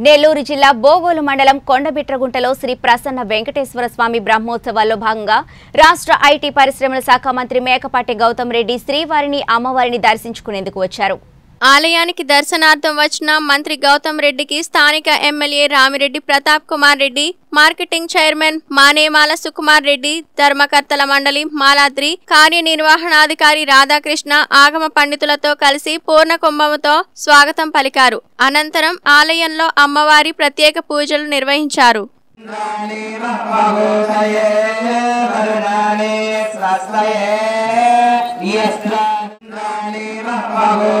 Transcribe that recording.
నెల్లూరు జిల్లా బోగోలు మండలం కొండబిట్రగుంటలో శ్రీ ప్రసన్న వెంకటేశ్వర స్వామి బ్రహ్మోత్సవాల్లో భాగంగా రాష్ట్ర ఐటీ పరిశ్రమల శాఖ మంత్రి మేకపాటి గౌతమ్ రెడ్డి శ్రీవారిని అమ్మవారిని దర్శించుకునేందుకు వచ్చారు ఆలయానికి దర్శనార్థం వచ్చిన మంత్రి గౌతమ్ రెడ్డికి స్థానిక MLA Ramireddy Pratap Kumar Reddy marketing chairman Manemala Sukumar Reddy ధర్మకర్తల మండలి మాలాద్రి కార్యనిర్వహణాధికారి రాధాకృష్ణ ఆగమ పండితులతో కలిసి పూర్ణ కుంభముతో స్వాగతం పలికారు అనంతరం ఆలయంలో అమ్మవారి ప్రత్యేక పూజలు నిర్వహించారు మహోదయే వరుణాని స్వస్వయే యస్త్రాణి మహోదయే